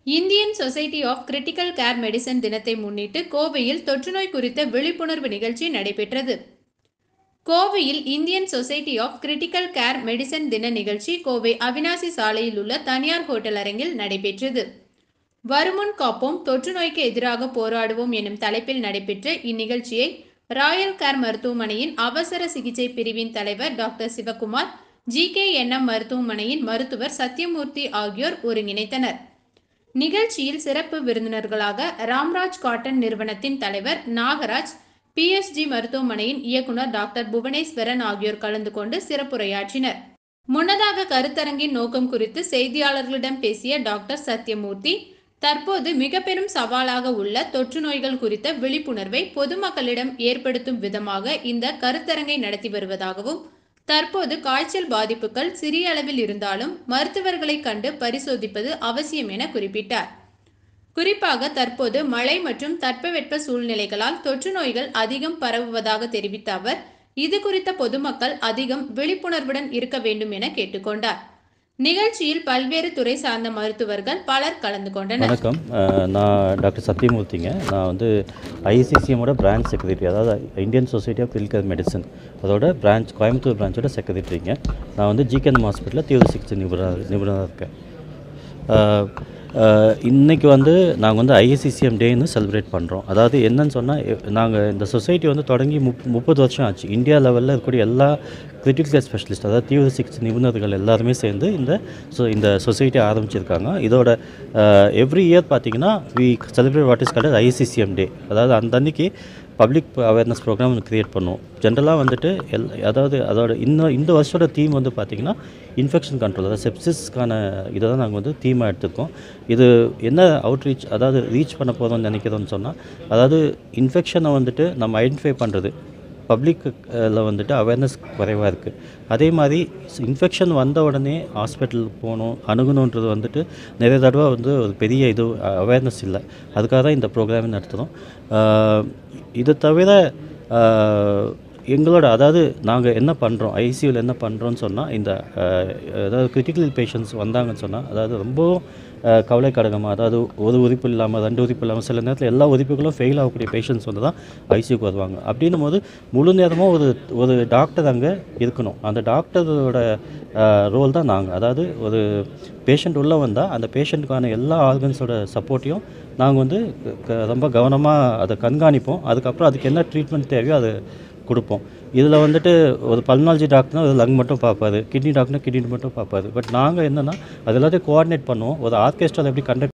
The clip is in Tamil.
Indian society of critical care medicine தினத்தை முன்னிட்டு கோவையில் தொற்றுநோய் குறித்த விழிப்புணர்வு நிகழ்ச்சி நடைபெற்றது கோவையில் Indian society of critical care medicine தின நிகழ்ச்சி கோவை அவினாசி சாலையில் உள்ள தனியார் ஹோட்டல் அரங்கில் நடைபெற்றது வருமுன் காப்போம் தொற்று நோய்க்கு எதிராக போராடுவோம் எனும் தலைப்பில் நடைபெற்ற இந்நிகழ்ச்சியை ராயல் கேர் மருத்துவமனையின் அவசர சிகிச்சை பிரிவின் தலைவர் doctor Sivakumar G K NM மருத்துவமனையின் மருத்துவர் சத்யமூர்த்தி ஆகியோர் ஒருங்கிணைத்தனர் நிகழ்ச்சியில் சிறப்பு விருந்தினர்களாக ராம்ராஜ் காட்டன் நிறுவனத்தின் தலைவர் நாகராஜ் பிஎஸ்ஜி மருத்துவமனையின் இயக்குனர் டாக்டர் புவனேஸ்வரன் ஆகியோர் கலந்து கொண்டு சிறப்புரையாற்றினர் முன்னதாக கருத்தரங்கின் நோக்கம் குறித்து செய்தியாளர்களிடம் பேசிய டாக்டர் சத்யமூர்த்தி தற்போது மிக பெரும் சவாலாக உள்ள தொற்று நோய்கள் குறித்த விழிப்புணர்வை பொதுமக்களிடம் ஏற்படுத்தும் விதமாக இந்த கருத்தரங்கை நடத்தி வருவதாகவும் தற்போது காய்ச்சல் பாதிப்புகள் சிறிய அளவில் இருந்தாலும் மருத்துவர்களை கண்டு பரிசோதிப்பது அவசியம் என குறிப்பிட்டார் குறிப்பாக தற்போது மழை மற்றும் தட்பவெட்ப சூழ்நிலைகளால் தொற்று நோய்கள் அதிகம் பரவுவதாக தெரிவித்த அவர் இது குறித்த பொதுமக்கள் அதிகம் விழிப்புணர்வுடன் இருக்க வேண்டும் என கேட்டுக்கொண்டார் நிகழ்ச்சியில் பல்வேறு துறை சார்ந்த மருத்துவர்கள் பலர் கலந்து கொண்டனர் வணக்கம் அஹ், நான் டாக்டர் சத்யமூர்த்திங்க நான் வந்து ஐசிசிஎம்மோட பிரான்ச் செக்ரட்டரி அதாவது Indian society of clinical medicine அதோட பிரான்ச் கோயம்புத்தூர் பிரான்ச்சோட செக்ரட்டரிங்க நான் வந்து ஜிகேஎம் ஹாஸ்பிட்டலில் தீவிர சிகிச்சை நிபுணர் நிபுணராக இருக்கேன் அஹ், அஹ், இன்னைக்கு வந்து நாங்கள் வந்து ஐஎஸ்சிசிஎம் டேன்னு செலிப்ரேட் பண்ணுறோம் அதாவது என்னன்னு சொன்னால் நாங்கள் இந்த சொசைட்டி வந்து தொடங்கி முப் முப்பது வருஷம் ஆச்சு இந்தியா லெவலில் இருக்கக்கூடிய எல்லா கிரிட்டிக்கல் கேர் ஸ்பெஷலிஸ்ட் அதாவது தீவிர சிகிச்சை நிபுணர்கள் எல்லாருமே சேர்ந்து இந்த ஸோ இந்த சொசைட்டி ஆரம்பிச்சிருக்காங்க இதோட எவ்ரி இயர் பார்த்தீங்கன்னா we celebrate what is called ICCM day அதாவது அந்த அன்னைக்கு பப்ளிக் அவேர்னஸ் ப்ரோக்ராம் க்ரியேட் பண்ணுவோம் ஜென்ரலாக வந்துட்டு எல் அதாவது அதோட இன்னும் இந்த வருஷோட தீம் வந்து பார்த்திங்கன்னா இன்ஃபெக்ஷன் கண்ட்ரோல் அதாவது செப்சிஸ்க்கான இதை தான் நாங்கள் வந்து தீமாக எடுத்துருக்கோம் இது என்ன அவுட்ரீச் அதாவது ரீச் பண்ண போகிறோம்னு நினைக்கிறோம்னு சொன்னால் அதாவது இன்ஃபெக்ஷனை வந்துட்டு நம்ம ஐடென்டிஃபை பண்ணுறது பப்ளிக்கில் வந்துட்டு அவேர்னஸ் குறைவாக இருக்குது அதே மாதிரி இன்ஃபெக்ஷன் வந்த உடனே ஹாஸ்பிட்டல் போகணும் அணுகணுன்றது வந்துட்டு நிறைய தடவை வந்து ஒரு பெரிய இது அவேர்னஸ் இல்லை அதுக்காக தான் இந்த ப்ரோக்ராம் நடத்துகிறோம் ஆஹ் இது தவிர ஆஹ் எங்களோட அதாவது நாங்கள் என்ன பண்ணுறோம் ஐசியூவில் என்ன பண்ணுறோன்னு சொன்னால் இந்த ஆஹ் அதாவது கிரிட்டிக்கல் பேஷண்ட்ஸ் வந்தாங்கன்னு சொன்னால் அதாவது ரொம்பவும் ஆஹ் கவலைக்கடகமாக அதாவது ஒரு உறுப்பு இல்லாமல் ரெண்டு உறுப்பு இல்லாமல் சில நேரத்தில் எல்லா உறுப்புகளும் ஃபெயில் ஆகக்கூடிய பேஷண்ட்ஸ் வந்து தான் ஐசியூக்கு வருவாங்க அப்படின்னும் போது முழு நேரமும் ஒரு ஒரு டாக்டர் அங்கே இருக்கணும் அந்த டாக்டரோட ரோல் தான் நாங்கள் அதாவது ஒரு பேஷண்ட் உள்ளே வந்தால் அந்த பேஷண்ட்டுக்கான எல்லா ஆர்கன்ஸோட சப்போர்ட்டையும் நாங்கள் வந்து க- ரொம்ப கவனமாக அதை கண்காணிப்போம் அதுக்கப்புறம் அதுக்கு என்ன ட்ரீட்மெண்ட் தேவையோ அதை கொடுப்போம் இதில் வந்துட்டு ஒரு பல்னாலஜி டாக்டர்னா ஒரு லங் மட்டும் பார்ப்பாரு கிட்னி டாக்டர்னா கிட்னி மட்டும் பார்ப்பாரு பட் நாங்கள் என்னென்னா அது எல்லாத்தையும் கோஆர்டினேட் பண்ணுவோம் ஒரு ஆர்கெஸ்ட்ராவில் எப்படி கண்டக்ட்